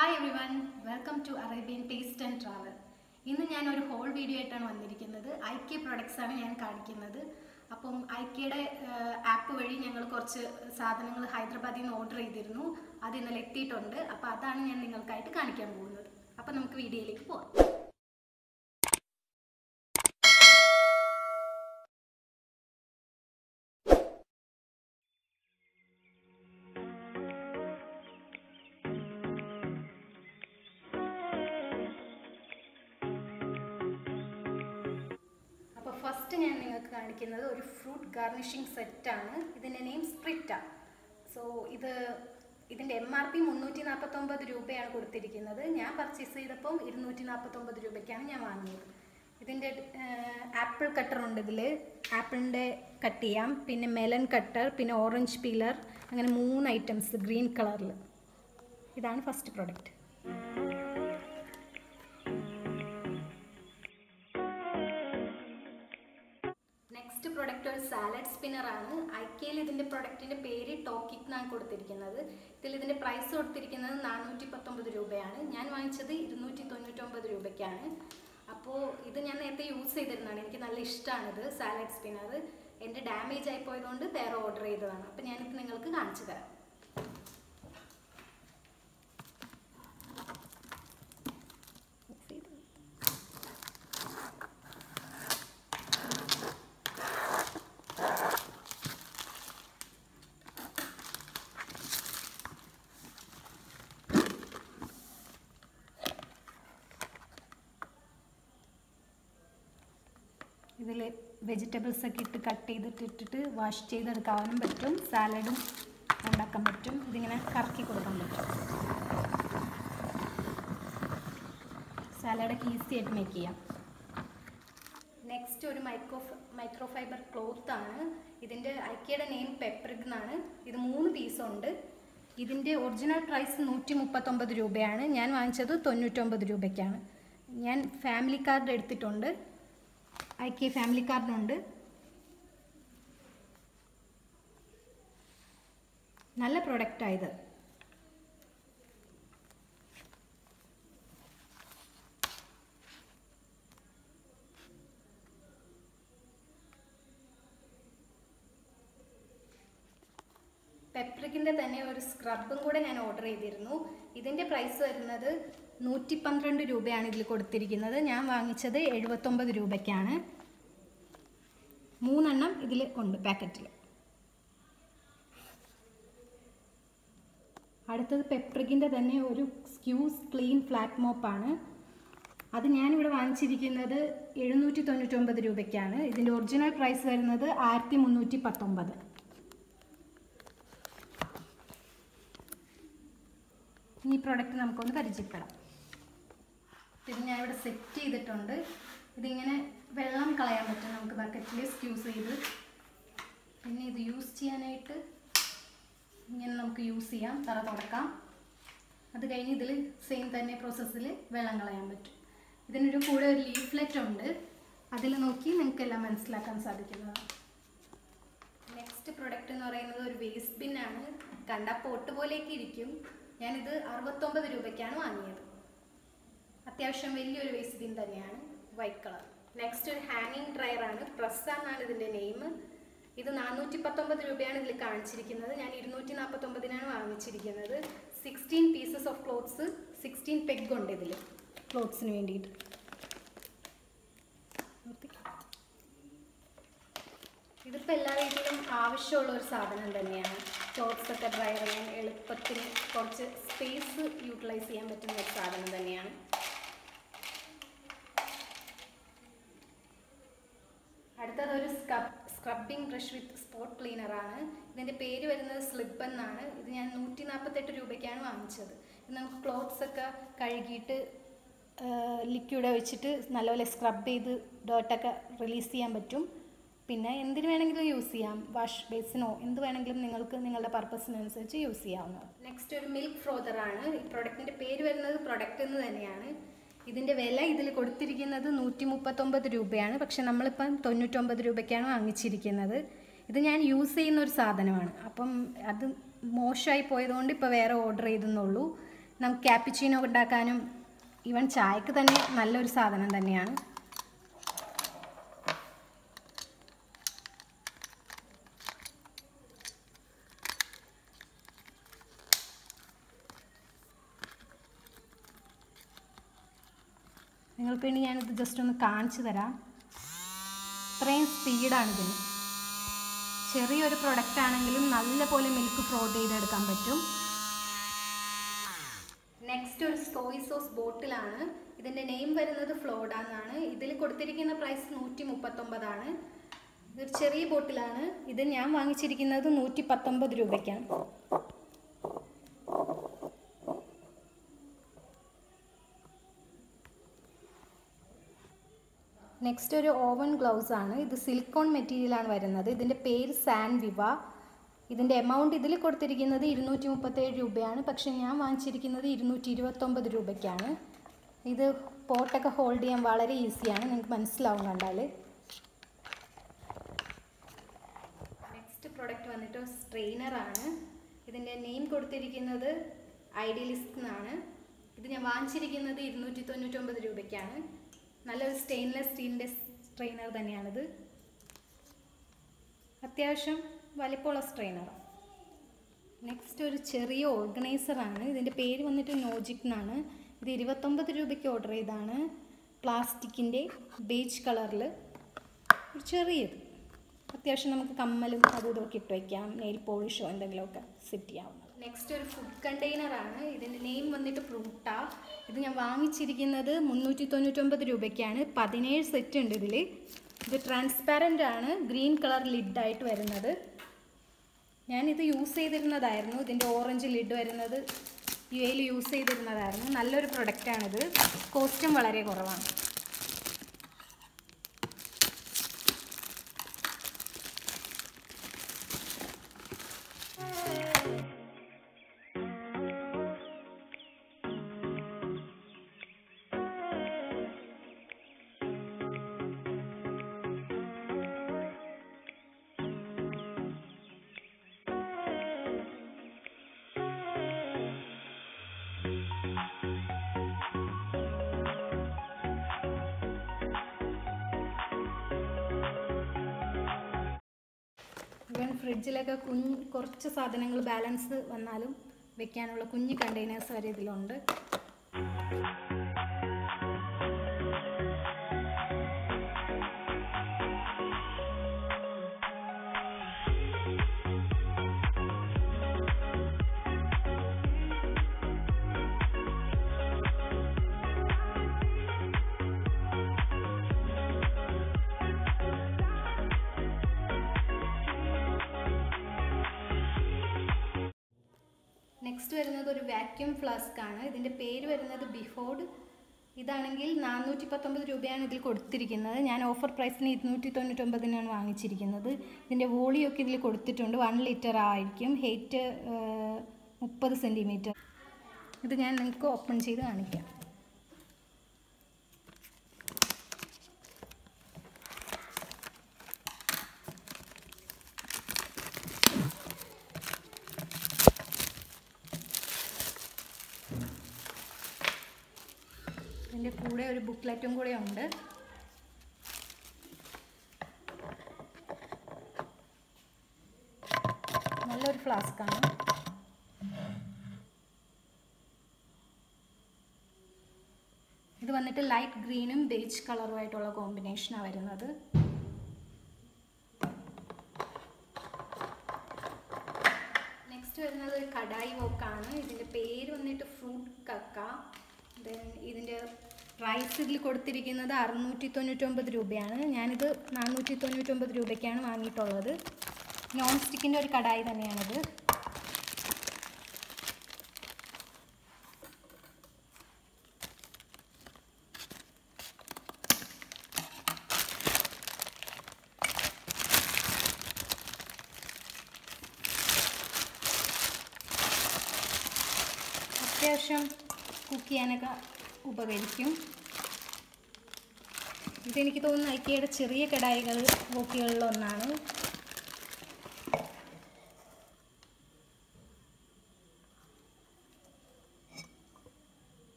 hi everyone welcome to Arabian taste and travel ഇന്ന് ഞാൻ ഒരു ഹോൾ വീഡിയോ ആയിട്ടാണ് വന്നിരിക്കുന്നത് ഐ കെ പ്രൊഡക്ട്സ് ആണ് ഞാൻ കാണിക്കുന്നത് അപ്പം ഐ കെയുടെ ആപ്പ് വഴി ഞങ്ങൾ കുറച്ച് സാധനങ്ങൾ ഹൈദരാബാദിൽ നിന്ന് ഓർഡർ ചെയ്തിരുന്നു അത് ഇന്നലെ എത്തിയിട്ടുണ്ട് അപ്പോൾ അതാണ് ഞാൻ നിങ്ങൾക്കായിട്ട് കാണിക്കാൻ പോകുന്നത് അപ്പോൾ നമുക്ക് വീഡിയോയിലേക്ക് പോകാം അപ്പോൾ ഫസ്റ്റ് ഞാൻ നിങ്ങൾക്ക് കാണിക്കുന്നത് ഒരു ഫ്രൂട്ട് ഗാർണിഷിംഗ് സെറ്റാണ് ഇതിൻ്റെ നെയിം സ്പ്രിറ്റ സോ ഇത് ഇതിൻ്റെ എം ആർ പി മുന്നൂറ്റി നാൽപ്പത്തൊമ്പത് രൂപയാണ് കൊടുത്തിരിക്കുന്നത് ഞാൻ പർച്ചേസ് ചെയ്തപ്പം ഇരുന്നൂറ്റി നാൽപ്പത്തൊമ്പത് രൂപയ്ക്കാണ് ഞാൻ വാങ്ങിയത് ഇതിൻ്റെ ആപ്പിൾ കട്ടർ ഉണ്ട് ഇതിൽ ആപ്പിളിൻ്റെ കട്ട് ചെയ്യാം പിന്നെ മെലൺ കട്ടർ പിന്നെ ഓറഞ്ച് പീലർ അങ്ങനെ മൂന്ന് ഐറ്റംസ് ഗ്രീൻ കളറിൽ ഇതാണ് ഫസ്റ്റ് പ്രോഡക്റ്റ് നെക്സ്റ്റ് പ്രൊഡക്റ്റ് ഒരു സാലഡ് സ്പിന്നർ ആണ് ഐക്കയിൽ ഇതിന്റെ പ്രൊഡക്റ്റിന്റെ പേര് ടോക്കിക് എന്നാണ് കൊടുത്തിരിക്കുന്നത് ഇതിൽ ഇതിന്റെ പ്രൈസ് കൊടുത്തിരിക്കുന്നത് നാനൂറ്റി പത്തൊമ്പത് രൂപയാണ് ഞാൻ വാങ്ങിച്ചത് ഇരുന്നൂറ്റി തൊണ്ണൂറ്റൊമ്പത് രൂപയ്ക്കാണ് അപ്പോൾ ഇത് ഞാൻ നേരത്തെ യൂസ് ചെയ്തിരുന്നതാണ് എനിക്ക് നല്ല ഇഷ്ടമാണിത് സാലഡ് സ്പിന്നർ എൻ്റെ ഡാമേജ് ആയി പോയതുകൊണ്ട് വേറെ ഓർഡർ ചെയ്തതാണ് അപ്പോൾ ഞാനിത് നിങ്ങൾക്ക് കാണിച്ചു തരാം ഇതിൽ വെജിറ്റബിൾസ് ഒക്കെ ഇട്ട് കട്ട് ചെയ്തിട്ട് ഇട്ടിട്ട് വാഷ് ചെയ്തെടുക്കാനും പറ്റും സാലഡും ഉണ്ടാക്കാൻ പറ്റും ഇതിങ്ങനെ കറക്കി കൊടുക്കാൻ പറ്റും സാലഡൊക്കെ ഈസി ആയിട്ട് മേക്ക് ചെയ്യാം നെക്സ്റ്റ് ഒരു മൈക്രോ മൈക്രോ ഫൈബർ ക്ലോത്ത് ആണ് ഇതിൻ്റെ ഐക്കിയുടെ നെയിം പെപ്രിക് എന്നാണ് ഇത് മൂന്ന് പീസുണ്ട് ഇതിൻ്റെ ഒറിജിനൽ പ്രൈസ് നൂറ്റി മുപ്പത്തൊമ്പത് രൂപയാണ് ഞാൻ വാങ്ങിച്ചത് തൊണ്ണൂറ്റൊമ്പത് രൂപയ്ക്കാണ് ഞാൻ ഫാമിലി കാർഡ് എടുത്തിട്ടുണ്ട് ഐ കെ ഫാമിലി കാർഡിനുണ്ട് നല്ല പ്രൊഡക്റ്റായത് പെപ്രിക്കിൻ്റെ തന്നെ ഒരു സ്ക്രബും കൂടെ ഞാൻ ഓർഡർ ചെയ്തിരുന്നു ഇതിൻ്റെ പ്രൈസ് വരുന്നത് നൂറ്റി പന്ത്രണ്ട് രൂപയാണ് ഇതിൽ കൊടുത്തിരിക്കുന്നത് ഞാൻ വാങ്ങിച്ചത് എഴുപത്തൊമ്പത് രൂപയ്ക്കാണ് മൂന്നെണ്ണം ഇതിൽ ഉണ്ട് പാക്കറ്റിൽ അടുത്തത് പെപ്രിക്കിൻ്റെ തന്നെ ഒരു സ്ക്യൂസ് ക്ലീൻ ഫ്ലാറ്റ് മോപ്പാണ് അത് ഞാനിവിടെ വാങ്ങിച്ചിരിക്കുന്നത് എഴുന്നൂറ്റി തൊണ്ണൂറ്റൊമ്പത് രൂപയ്ക്കാണ് ഇതിൻ്റെ ഒറിജിനൽ പ്രൈസ് വരുന്നത് ആയിരത്തി മുന്നൂറ്റി പത്തൊമ്പത് ഈ പ്രോഡക്റ്റ് നമുക്കൊന്ന് പരിചയപ്പെടാം ഇത് ഞാനിവിടെ സെറ്റ് ചെയ്തിട്ടുണ്ട് ഇതിങ്ങനെ വെള്ളം കളയാൻ പറ്റും നമുക്ക് ബക്കറ്റിൽ യൂസ് ചെയ്ത് പിന്നെ ഇത് യൂസ് ചെയ്യാനായിട്ട് ഇങ്ങനെ നമുക്ക് യൂസ് ചെയ്യാം തറ തുടക്കാം അത് കഴിഞ്ഞ് ഇതിൽ സെയിം തന്നെ പ്രോസസ്സിൽ വെള്ളം കളയാൻ പറ്റും ഇതിനൊരു കൂടെ ഒരു ലീഫ്ലെറ്റ് ഉണ്ട് അതിൽ നോക്കി നിങ്ങൾക്ക് എല്ലാം മനസ്സിലാക്കാൻ സാധിക്കുന്നതാണ് നെക്സ്റ്റ് പ്രൊഡക്റ്റ് എന്ന് പറയുന്നത് ഒരു വേസ്റ്റ് ബിന്നാണ് കണ്ട പോട്ട് പോലെയൊക്കെ ഇരിക്കും ഞാനിത് അറുപത്തൊമ്പത് രൂപയ്ക്കാണ് വാങ്ങിയത് അത്യാവശ്യം വലിയൊരു വേസ്റ്റ് ബിൻ തന്നെയാണ് വൈറ്റ് കളർ നെക്സ്റ്റ് ഒരു ഹാങ്ങിങ് ഡ്രയർ ആണ് പ്രസ്സ എന്നാണ് ഇതിൻ്റെ നെയിം ഇത് നാനൂറ്റി പത്തൊമ്പത് രൂപയാണ് ഇതിൽ കാണിച്ചിരിക്കുന്നത് ഞാൻ ഇരുന്നൂറ്റി നാൽപ്പത്തൊമ്പതിനാണ് വാങ്ങിച്ചിരിക്കുന്നത് sixteen pieces of clothes sixteen peg ഉണ്ട് ഇതിൽ ക്ലോത്ത്സിന് വേണ്ടിയിട്ട് ഇതിപ്പോൾ എല്ലാ വീട്ടിലും ആവശ്യമുള്ള ഒരു സാധനം തന്നെയാണ് ക്ലോത്ത്സ് ഒക്കെ ഡ്രൈ ചെയ്യാൻ എളുപ്പത്തിൽ കുറച്ച് സ്പേസ് യൂട്ടിലൈസ് ചെയ്യാൻ പറ്റുന്ന ഒരു സാധനം തന്നെയാണ് അടുത്തത് ഒരു scrub scrubbing brush with spot cleaner ആണ് ഇതിൻ്റെ പേര് വരുന്നത് സ്ലിപ്പ് എന്നാണ് ഇത് ഞാൻ നൂറ്റി നാൽപ്പത്തെട്ട് രൂപയ്ക്കാണ് വാങ്ങിച്ചത് ഇത് നമുക്ക് ക്ലോത്ത്സ് ഒക്കെ കഴുകിയിട്ട് ലിക്വിഡ് ഒഴിച്ചിട്ട് നല്ലപോലെ സ്ക്രബ് ചെയ്ത് ഡേർട്ടൊക്കെ റിലീസ് ചെയ്യാൻ പറ്റും പിന്നെ എന്തിനു വേണമെങ്കിലും യൂസ് ചെയ്യാം വാഷ് ബേസിനോ എന്ത് വേണമെങ്കിലും നിങ്ങൾക്ക് നിങ്ങളുടെ പർപ്പസിനനുസരിച്ച് യൂസ് ചെയ്യാവുന്നതാണ് നെക്സ്റ്റ് ഒരു മിൽക്ക് ഫ്രോദർ ആണ് ഈ പ്രൊഡക്റ്റിൻ്റെ പേര് വരുന്നത് പ്രൊഡക്റ്റ് എന്ന് തന്നെയാണ് ഇതിൻ്റെ വില ഇതിൽ കൊടുത്തിരിക്കുന്നത് നൂറ്റി മുപ്പത്തൊമ്പത് രൂപയാണ് പക്ഷെ നമ്മളിപ്പം തൊണ്ണൂറ്റൊമ്പത് രൂപയ്ക്കാണ് വാങ്ങിച്ചിരിക്കുന്നത് ഇത് ഞാൻ യൂസ് ചെയ്യുന്ന ഒരു സാധനമാണ് അപ്പം അത് മോശമായി പോയതുകൊണ്ട് ഇപ്പോൾ വേറെ ഓർഡർ ചെയ്തെന്നുള്ളൂ നമുക്ക് ക്യാപ്പിച്ചീനോ ഉണ്ടാക്കാനും ഈവൻ ചായക്ക് തന്നെ നല്ലൊരു സാധനം തന്നെയാണ് നിങ്ങൾക്ക് വേണ്ടി ഞാനിത് ജസ്റ്റ് ഒന്ന് കാണിച്ചു തരാം ഇത്രയും സ്പീഡാണ് ഇതിന് ചെറിയൊരു പ്രൊഡക്റ്റ് ആണെങ്കിലും നല്ലപോലെ മിൽക്ക് ഫ്രോട്ട് ചെയ്തെടുക്കാൻ പറ്റും നെക്സ്റ്റ് ഒരു സോയ് സോസ് ബോട്ടിലാണ് ഇതിൻ്റെ നെയിം വരുന്നത് ഫ്ലോഡ എന്നാണ് ഇതിൽ കൊടുത്തിരിക്കുന്ന പ്രൈസ് നൂറ്റി മുപ്പത്തൊമ്പതാണ് ഇതൊരു ചെറിയ ബോട്ടിലാണ് ഇത് ഞാൻ വാങ്ങിച്ചിരിക്കുന്നത് നൂറ്റി പത്തൊമ്പത് രൂപയ്ക്കാണ് നെക്സ്റ്റ് ഒരു ഓവൻ ഗ്ലൗസ് ആണ് ഇത് സിലിക്കോൺ മെറ്റീരിയലാണ് വരുന്നത് ഇതിൻ്റെ പേര് സാൻ വിവ ഇതിൻ്റെ എമൗണ്ട് ഇതിൽ കൊടുത്തിരിക്കുന്നത് ഇരുന്നൂറ്റി മുപ്പത്തേഴ് രൂപയാണ് പക്ഷേ ഞാൻ വാങ്ങിച്ചിരിക്കുന്നത് ഇരുന്നൂറ്റി ഇരുപത്തൊമ്പത് രൂപയ്ക്കാണ് ഇത് പോട്ടൊക്കെ ഹോൾഡ് ചെയ്യാൻ വളരെ ഈസിയാണ് നിങ്ങൾക്ക് മനസ്സിലാവും കണ്ടാൽ നെക്സ്റ്റ് പ്രൊഡക്റ്റ് വന്നിട്ട് സ്ട്രെയിനറാണ് ഇതിൻ്റെ നെയിം കൊടുത്തിരിക്കുന്നത് ഐഡിയലിസ്റ്റ് എന്നാണ് ഇത് ഞാൻ വാങ്ങിച്ചിരിക്കുന്നത് ഇരുന്നൂറ്റി തൊണ്ണൂറ്റൊമ്പത് രൂപയ്ക്കാണ് നല്ലൊരു സ്റ്റെയിൻലെസ് സ്റ്റീലിൻ്റെ സ്ട്രെയിനർ തന്നെയാണിത് അത്യാവശ്യം വലിപ്പമുള്ള സ്ട്രെയിനർ നെക്സ്റ്റ് ഒരു ചെറിയ ഓർഗനൈസറാണ് ഇതിൻ്റെ പേര് വന്നിട്ട് നോജിക് എന്നാണ് ഇത് ഇരുപത്തൊമ്പത് രൂപയ്ക്ക് ഓർഡർ ചെയ്താണ് പ്ലാസ്റ്റിക്കിൻ്റെ ബേജ് കളറിൽ ഒരു ചെറിയത് അത്യാവശ്യം നമുക്ക് കമ്മലും അതും ഇതൊക്കെ ഇട്ട് വയ്ക്കാം നെയിൽ പോളിഷോ എന്തെങ്കിലുമൊക്കെ സെറ്റ് ചെയ്യാവുന്നത് നെക്സ്റ്റ് ഒരു ഫുഡ് കണ്ടെയ്നറാണ് ഇതിൻ്റെ നെയിം വന്നിട്ട് ഫ്രൂട്ട ഇത് ഞാൻ വാങ്ങിച്ചിരിക്കുന്നത് മുന്നൂറ്റി തൊണ്ണൂറ്റൊമ്പത് രൂപയ്ക്കാണ് പതിനേഴ് സെറ്റ് ഉണ്ട് ഇതിൽ ഇത് ട്രാൻസ്പാരൻ്റ് ആണ് ഗ്രീൻ കളർ ലിഡായിട്ട് വരുന്നത് ഞാനിത് യൂസ് ചെയ്തിരുന്നതായിരുന്നു ഇതിൻ്റെ ഓറഞ്ച് ലിഡ് വരുന്നത് യു എയിൽ യൂസ് ചെയ്തിരുന്നതായിരുന്നു നല്ലൊരു പ്രൊഡക്റ്റാണിത് കോസ്റ്റും വളരെ കുറവാണ് ഇവൻ ഫ്രിഡ്ജിലൊക്കെ കുഞ്ഞ് കുറച്ച് സാധനങ്ങൾ ബാലൻസ് വന്നാലും വെക്കാനുള്ള കുഞ്ഞ് കണ്ടെയ്നേഴ്സ് വരെ ഇതിലുണ്ട് നെക്സ്റ്റ് വരുന്നത് ഒരു വാക്യൂം ഫ്ലാസ്ക് ആണ് ഇതിൻ്റെ പേര് വരുന്നത് ബിഫോർഡ് ഇതാണെങ്കിൽ നാനൂറ്റി പത്തൊമ്പത് രൂപയാണ് ഇതിൽ കൊടുത്തിരിക്കുന്നത് ഞാൻ ഓഫർ പ്രൈസിന് ഇരുന്നൂറ്റി തൊണ്ണൂറ്റൊമ്പതിനാണ് വാങ്ങിച്ചിരിക്കുന്നത് ഇതിൻ്റെ വോളിയൊക്കെ ഇതിൽ കൊടുത്തിട്ടുണ്ട് വൺ ലിറ്റർ ആയിരിക്കും ഹെയ്റ്റ് മുപ്പത് സെൻറ്റിമീറ്റർ ഇത് ഞാൻ നിങ്ങൾക്ക് ഓപ്പൺ ചെയ്ത് കാണിക്കാം ഇതിൻ്റെ കൂടെ ഒരു ബുക്ക്ലെറ്റും കൂടെ ഉണ്ട് നല്ലൊരു ഫ്ലാസ്കാണ് ഇത് വന്നിട്ട് ലൈറ്റ് ഗ്രീനും ബേജ് കളറുമായിട്ടുള്ള കോമ്പിനേഷനാണ് വരുന്നത് നെക്സ്റ്റ് വരുന്നത് ഒരു കടായി വോക്കാണ് ഇതിൻ്റെ പേര് വന്നിട്ട് ഫ്രൂട്ട് കക്ക ദെൻ ഇതിൻ്റെ പ്രൈസ് ഇതിൽ കൊടുത്തിരിക്കുന്നത് അറുന്നൂറ്റി തൊണ്ണൂറ്റൊമ്പത് രൂപയാണ് ഞാനിത് നാനൂറ്റി തൊണ്ണൂറ്റൊമ്പത് രൂപയ്ക്കാണ് വാങ്ങിയിട്ടുള്ളത് നോൺ സ്റ്റിക്കിൻ്റെ ഒരു കടായി തന്നെയാണിത് അത്യാവശ്യം കുക്ക് ചെയ്യാനൊക്കെ ഉപകരിക്കും ഇതെനിക്ക് തോന്നുന്നു ഐക്കയുടെ ചെറിയ കടായികൾ വോക്കുകളിലൊന്നാണ്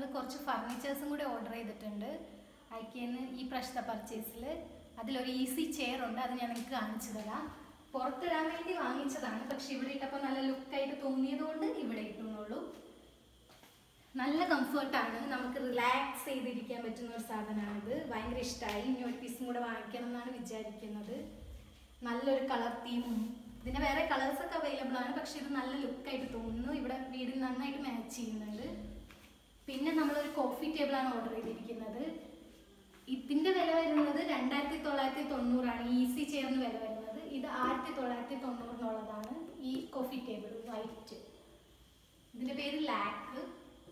കുറച്ച് ഫർണിച്ചേഴ്സും കൂടി ഓർഡർ ചെയ്തിട്ടുണ്ട് ഐക്കേന്ന് ഈ പ്രാവശ്യത്തെ പർച്ചേസിൽ അതിലൊരു ഈസി ചെയർ ഉണ്ട് അത് ഞാൻ നിങ്ങൾക്ക് കാണിച്ചു തരാം പുറത്തിടാൻ വേണ്ടി വാങ്ങിച്ചതാണ് പക്ഷെ ഇവിടെ ഇട്ടപ്പോൾ നല്ല ലുക്കായിട്ട് തോന്നിയത് കൊണ്ട് ഇവിടെ ഇട്ടുന്നുള്ളൂ നല്ല കംഫർട്ടാണ് നമുക്ക് റിലാക്സ് ചെയ്തിരിക്കാൻ പറ്റുന്ന ഒരു സാധനമാണിത് ഭയങ്കര ഇഷ്ടമായി ഇനി ഒരു പീസും കൂടെ വാങ്ങിക്കണം എന്നാണ് വിചാരിക്കുന്നത് നല്ലൊരു കളർ തീമും ഇതിൻ്റെ വേറെ കളേഴ്സ് ഒക്കെ അവൈലബിൾ ആണ് പക്ഷെ ഇത് നല്ല ലുക്കായിട്ട് തോന്നുന്നു ഇവിടെ വീടിന് നന്നായിട്ട് മാച്ച് ചെയ്യുന്നുണ്ട് പിന്നെ നമ്മളൊരു കോഫി ടേബിളാണ് ഓർഡർ ചെയ്തിരിക്കുന്നത് ഇതിൻ്റെ വില വരുന്നത് രണ്ടായിരത്തി തൊള്ളായിരത്തി തൊണ്ണൂറാണ് ഈസി ചെയറിന് വില വരുന്നത് ഇത് ആയിരത്തി തൊള്ളായിരത്തി തൊണ്ണൂറിനുള്ളതാണ് ഈ കോഫി ടേബിൾ വൈറ്റ് ഇതിൻ്റെ പേര് ലാക്ക്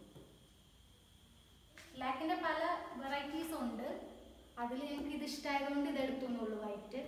ലാക്കിൻ്റെ പല വെറൈറ്റീസ് ഉണ്ട് അതിൽ ഞങ്ങൾക്ക് ഇത് ഇഷ്ടമായതുകൊണ്ട് ഇത് എടുത്തു എന്നുള്ളൂ വൈറ്റ്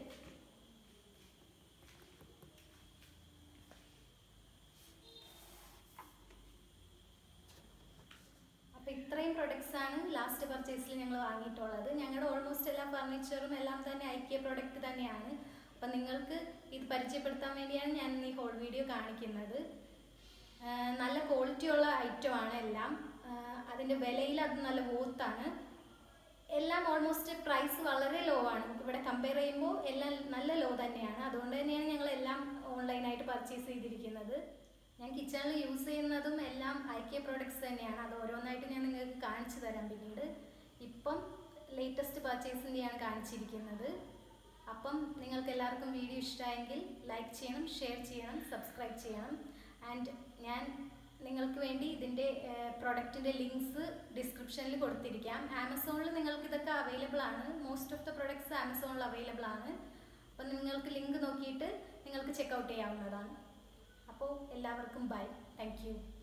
അപ്പോൾ ഇത്രയും പ്രൊഡക്ട്സ് ആണ് ലാസ്റ്റ് പർച്ചേസിൽ ഞങ്ങൾ വാങ്ങിയിട്ടുള്ളത് ഞങ്ങളുടെ ഓൾമോസ്റ്റ് എല്ലാ ഫർണിച്ചറും എല്ലാം തന്നെ ഐക്യ പ്രൊഡക്റ്റ് തന്നെയാണ് അപ്പം നിങ്ങൾക്ക് ഇത് പരിചയപ്പെടുത്താൻ വേണ്ടിയാണ് ഞാൻ ഈ ഹോൾ വീഡിയോ കാണിക്കുന്നത് ആഹ് നല്ല ക്വാളിറ്റി ഉള്ള ഐറ്റം ആണ് എല്ലാം ആഹ് അതിൻ്റെ വിലയിൽ അത് നല്ല വോത്താണ് എല്ലാം ഓൾമോസ്റ്റ് പ്രൈസ് വളരെ ലോ ആണ് നമുക്ക് ഇവിടെ കമ്പയർ ചെയ്യുമ്പോൾ എല്ലാം നല്ല ലോ തന്നെയാണ് അതുകൊണ്ട് തന്നെയാണ് ഞങ്ങൾ എല്ലാം ഓൺലൈനായിട്ട് പർച്ചേസ് ചെയ്തിരിക്കുന്നത് ഞാൻ കിച്ചണിൽ യൂസ് ചെയ്യുന്നതും എല്ലാം ഐക്യ പ്രോഡക്ട്സ് തന്നെയാണ് അത് ഓരോന്നായിട്ട് ഞാൻ നിങ്ങൾക്ക് കാണിച്ചു തരാം പിന്നീട് ഇപ്പം ലേറ്റസ്റ്റ് പർച്ചേസിൻ്റെയാണ് കാണിച്ചിരിക്കുന്നത് അപ്പം നിങ്ങൾക്ക് എല്ലാവർക്കും വീഡിയോ ഇഷ്ടമായെങ്കിൽ ലൈക്ക് ചെയ്യണം ഷെയർ ചെയ്യണം സബ്സ്ക്രൈബ് ചെയ്യണം ആൻഡ് ഞാൻ നിങ്ങൾക്ക് വേണ്ടി ഇതിൻ്റെ പ്രൊഡക്റ്റിൻ്റെ ലിങ്ക്സ് ഡിസ്ക്രിപ്ഷനിൽ കൊടുത്തിരിക്കാം ആമസോണിൽ നിങ്ങൾക്ക് ഇതൊക്കെ അവൈലബിൾ ആണ് മോസ്റ്റ് ഓഫ് ദ പ്രൊഡക്ട്സ് ആമസോണിൽ അവൈലബിൾ ആണ് അപ്പം നിങ്ങൾക്ക് ലിങ്ക് നോക്കിയിട്ട് നിങ്ങൾക്ക് ചെക്കൗട്ട് ചെയ്യാവുന്നതാണ് അപ്പോൾ എല്ലാവർക്കും ബൈ താങ്ക് യു